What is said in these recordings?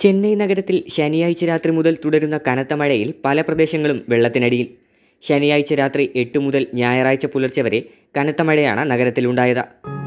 ചെന്നൈ നഗരത്തിൽ ശനിയാഴ്ച രാത്രി മുതൽ തുടരുന്ന കനത്ത മഴയിൽ പല പ്രദേശങ്ങളും വെള്ളത്തിനടിയിൽ ശനിയാഴ്ച രാത്രി എട്ട് മുതൽ ഞായറാഴ്ച പുലർച്ചെ വരെ കനത്ത മഴയാണ് നഗരത്തിലുണ്ടായത്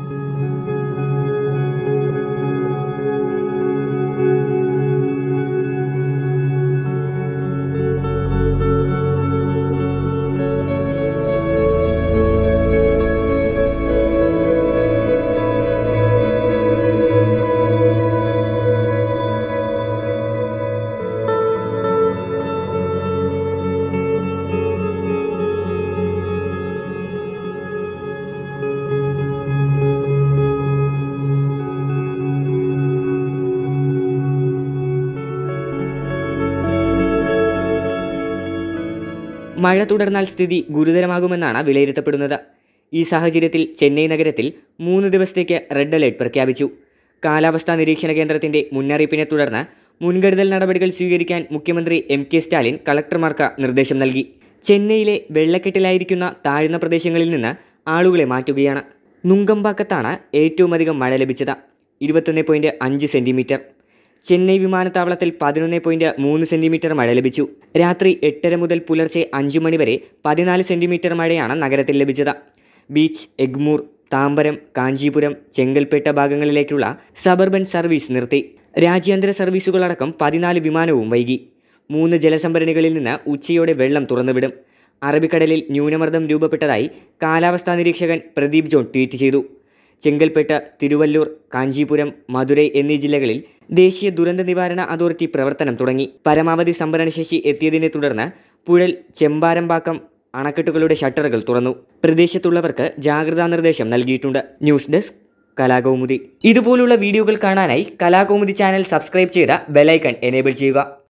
മഴ തുടർന്നാൽ സ്ഥിതി ഗുരുതരമാകുമെന്നാണ് വിലയിരുത്തപ്പെടുന്നത് ഈ സാഹചര്യത്തിൽ ചെന്നൈ നഗരത്തിൽ മൂന്ന് ദിവസത്തേക്ക് റെഡ് അലേർട്ട് പ്രഖ്യാപിച്ചു കാലാവസ്ഥാ നിരീക്ഷണ കേന്ദ്രത്തിന്റെ മുന്നറിയിപ്പിനെ തുടർന്ന് മുൻകരുതൽ നടപടികൾ സ്വീകരിക്കാൻ മുഖ്യമന്ത്രി എം കെ സ്റ്റാലിൻ കളക്ടർമാർക്ക് നിർദ്ദേശം നൽകി ചെന്നൈയിലെ വെള്ളക്കെട്ടിലായിരിക്കുന്ന താഴ്ന്ന പ്രദേശങ്ങളിൽ നിന്ന് ആളുകളെ മാറ്റുകയാണ് നുങ്കമ്പാക്കത്താണ് ഏറ്റവും അധികം മഴ ലഭിച്ചത് ഇരുപത്തൊന്ന് പോയിൻറ്റ് അഞ്ച് സെൻറ്റിമീറ്റർ ചെന്നൈ വിമാനത്താവളത്തിൽ പതിനൊന്ന് പോയിൻറ്റ് മൂന്ന് സെൻറ്റിമീറ്റർ മഴ ലഭിച്ചു രാത്രി എട്ടര മുതൽ പുലർച്ചെ അഞ്ച് മണി വരെ പതിനാല് സെൻറ്റിമീറ്റർ മഴയാണ് നഗരത്തിൽ ലഭിച്ചത് ബീച്ച് എഗ്മൂർ താമ്പരം കാഞ്ചീപുരം ചെങ്കൽപ്പേട്ട ഭാഗങ്ങളിലേക്കുള്ള സബർബൻ സർവീസ് നിർത്തി രാജ്യാന്തര സർവീസുകളടക്കം പതിനാല് വിമാനവും വൈകി മൂന്ന് ജലസംഭരണികളിൽ നിന്ന് ഉച്ചയോടെ വെള്ളം തുറന്നുവിടും അറബിക്കടലിൽ ന്യൂനമർദ്ദം രൂപപ്പെട്ടതായി കാലാവസ്ഥാ നിരീക്ഷകൻ പ്രദീപ് ജോൺ ട്വീറ്റ് ചെയ്തു ചെങ്കൽപ്പേട്ട് തിരുവല്ലൂർ കാഞ്ചീപുരം മധുരൈ എന്നീ ജില്ലകളിൽ ദേശീയ ദുരന്ത നിവാരണ അതോറിറ്റി പ്രവർത്തനം തുടങ്ങി പരമാവധി സംഭരണശേഷി എത്തിയതിനെ തുടർന്ന് പുഴൽ ചെമ്പാരമ്പാക്കം അണക്കെട്ടുകളുടെ ഷട്ടറുകൾ തുറന്നു പ്രദേശത്തുള്ളവർക്ക് ജാഗ്രതാ നിർദ്ദേശം നൽകിയിട്ടുണ്ട് ന്യൂസ് ഡെസ്ക് കലാകൗമുദി ഇതുപോലുള്ള വീഡിയോകൾ കാണാനായി കലാകൗമുദി ചാനൽ സബ്സ്ക്രൈബ് ചെയ്ത ബെലൈക്കൺ എനേബിൾ ചെയ്യുക